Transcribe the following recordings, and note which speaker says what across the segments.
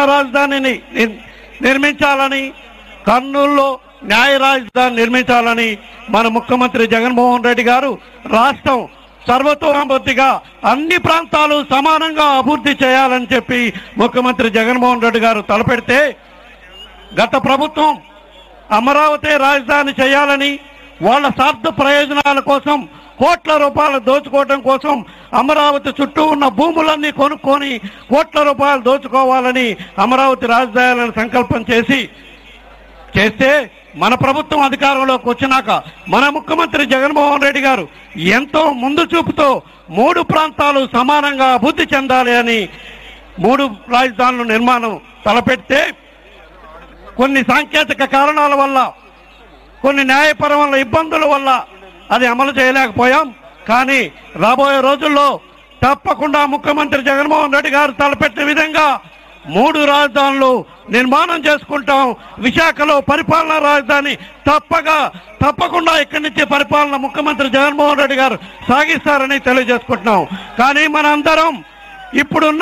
Speaker 1: రాజధానిని నిర్- నిర్మించాలని కర్నూలులో న్యాయ రాజధాని నిర్మించాలని మన ముఖ్యమంత్రి జగన్మోహన్ రెడ్డి గారు రాష్ట్రం సర్వతోముఖిగా అన్ని ప్రాంతాలు సమానంగా అభివృద్ధి చేయాలని చెప్పి ముఖ్యమంత్రి జగన్మోహన్ రెడ్డి గారు తలపెడితే గత ప్రభుత్వం అమరావతి రాజధాని చేయాలని వాళ్ళ స్వార్థ ప్రయోజనాల కోసం కోట్ల రూపాయలు దోచుకోవడం కోసం అమరావతి చుట్టూ ఉన్న భూములన్నీ కొనుక్కొని కోట్ల రూపాయలు దోచుకోవాలని అమరావతి రాజధానిని సంకల్పం చేసి చేస్తే మన ప్రభుత్వం అధికారంలోకి వచ్చినాక మన ముఖ్యమంత్రి జగన్మోహన్ రెడ్డి గారు ఎంతో ముందు చూపుతో మూడు ప్రాంతాలు సమానంగా అభివృద్ధి చెందాలి అని మూడు రాజధానుల నిర్మాణం తలపెడితే కొన్ని సాంకేతిక కారణాల వల్ల కొన్ని న్యాయపరమైన ఇబ్బందుల వల్ల అది అమలు చేయలేకపోయాం కానీ రాబోయే రోజుల్లో తప్పకుండా ముఖ్యమంత్రి జగన్మోహన్ రెడ్డి గారు తలపెట్టిన విధంగా మూడు రాజధానులు నిర్మాణం చేసుకుంటాం విశాఖలో పరిపాలనా రాజధాని తప్పగా తప్పకుండా ఇక్కడి నుంచి పరిపాలన ముఖ్యమంత్రి జగన్మోహన్ రెడ్డి గారు సాగిస్తారని తెలియజేసుకుంటున్నాం కానీ మనందరం ఇప్పుడున్న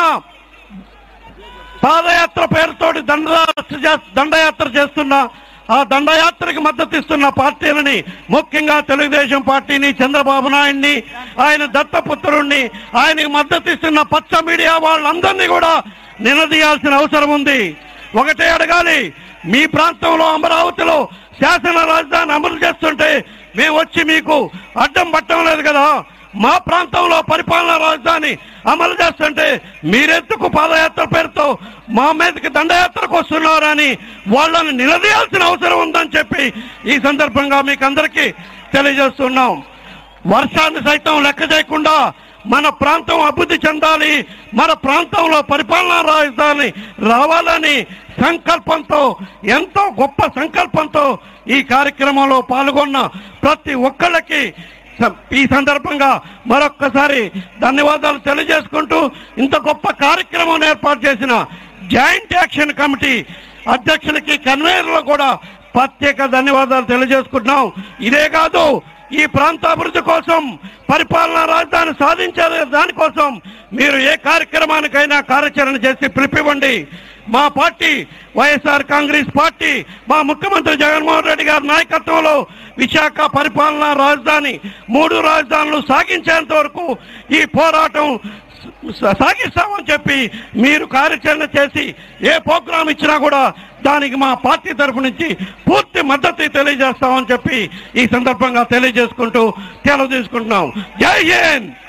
Speaker 1: పాదయాత్ర పేరుతోటి దండయాత్ర చేస్- దండయాత్ర చేస్తున్న ఆ దండయాత్రకి మద్దతు ఇస్తున్న పార్టీలని ముఖ్యంగా తెలుగుదేశం పార్టీని చంద్రబాబు నాయుడిని ఆయన దత్తపుత్రుణ్ణి ఆయనకి మద్దతు ఇస్తున్న పచ్చ మీడియా వాళ్ళందరినీ కూడా నిలదీయాల్సిన అవసరం ఉంది ఒకటే అడగాలి మీ ప్రాంతంలో అమరావతిలో శాసన రాజధాని అమలు చేస్తుంటే మేము వచ్చి మీకు అడ్డం పట్టడం లేదు కదా మా ప్రాంతంలో పరిపాలనా రాజధాని అమలు చేస్తుంటే మీరెందుకు పాదయాత్ర పేరుతో మా మీదకి దండయాత్రకు వస్తున్నారని వాళ్ళని నిలదీయాల్సిన అవసరం ఉందని చెప్పి ఈ సందర్భంగా మీకు అందరికీ తెలియజేస్తున్నాం వర్షాన్ని సైతం లెక్క చేయకుండా మన ప్రాంతం అభివృద్ధి చెందాలి మన ప్రాంతంలో పరిపాలనా రాజధాని రావాలని సంకల్పంతో ఎంతో గొప్ప సంకల్పంతో ఈ కార్యక్రమంలో పాల్గొన్న ప్రతి ఒక్కళ్ళకి స- ఈ సందర్భంగా మరొక్కసారి ధన్యవాదాలు తెలియజేసుకుంటూ ఇంత గొప్ప కార్యక్రమం ఏర్పాటు చేసిన జాయింట్ యాక్షన్ కమిటీ అధ్యక్షులకి కన్వీనర్లు కూడా ప్రత్యేక ధన్యవాదాలు తెలియజేసుకుంటున్నాం ఇదే కాదు ఈ ప్రాంత అభివృద్ధి కోసం పరిపాలనా రాజధాని సాధించే దానికోసం మీరు ఏ కార్యక్రమానికైనా కార్యాచరణ చేసి పిలిపివ్వండి మా పార్టీ వైఎస్ఆర్ కాంగ్రెస్ పార్టీ మా ముఖ్యమంత్రి జగన్మోహన్ రెడ్డి గారి నాయకత్వంలో విశాఖ పరిపాలనా రాజధాని మూడు రాజధానులు సాగించేంత వరకు ఈ పోరాటం స- సాగిస్తామని చెప్పి మీరు కార్యాచరణ చేసి ఏ ప్రోగ్రాం ఇచ్చినా కూడా దానికి మా పార్టీ తరఫు నుంచి పూర్తి మద్దతు తెలియజేస్తామని చెప్పి ఈ సందర్భంగా తెలియజేసుకుంటూ సెలవు తీసుకుంటున్నాం జై హింద్